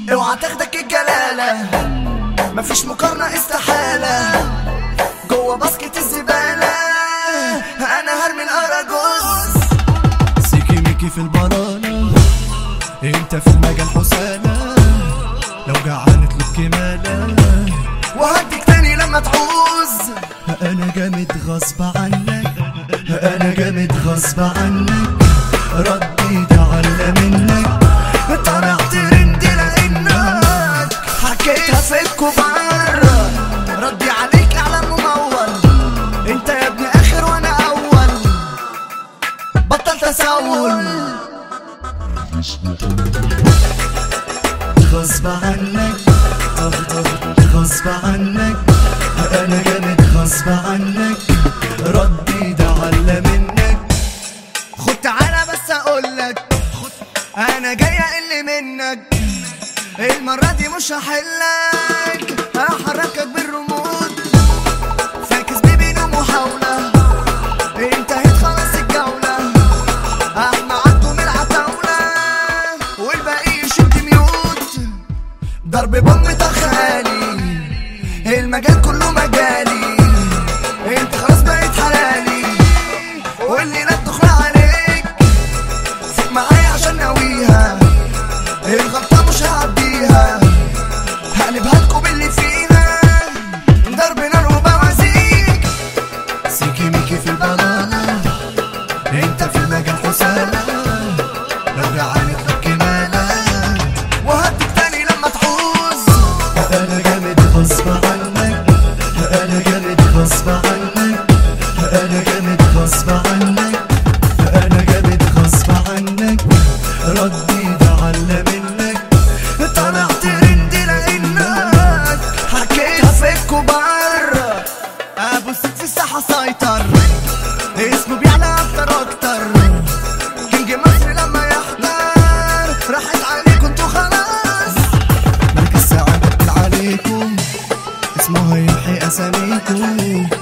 اوعى تاخدك الجلالة مفيش مقارنة استحالة جوه باسكت الزبالة انا هرمي الاراجوز سيكي ميكي في البرانة انت في المجال حسالة لو جعان اطلب كمالة وهديك تاني لما تعوز انا جامد غصب عنك انا جامد غصب عنك ردي ده على منك طلع ترند لانك حكيتها في الكبار ردي عليك اعلان ممول انت يا ابن اخر وانا اول بطل تسول غصب عنك غصب عنك انا جامد غصب عنك ردي ده على منك خد تعالى بس اقولك انا جاي اقل منك المرة دي مش هحلك هحركك بالرمود فاكس بيبي نو محاولة انتهت خلاص الجولة احنا عدوا العتاولة والباقي يشد ميوت ضرب بوم تخالي المجال كله مجالي انت خلاص بقيت حلالي واللي لا تدخل عليك فوق معايا عشان ناويها الغلطة مش هعديها هقلبها لكم باللي فيها ضرب نار وبوازيك سيكي ميكي في البنانة انت في المجال حسالة لو جعان اطلب كمالة وهديك تاني لما تعوز انا جامد غصب عنك انا جامد غصب عنك انا جامد غصب عنك انا جامد غصب عنك ردي ده على منك طلع ترند لانك حكيتها في الكبار ابو الست في الساحه سيطر اسمه بيعلى اكتر اكتر كينج مصر لما يحضر راحت عليكم انتوا خلاص مركز ساعة بدل عليكم اسمه هيمحي اساميكم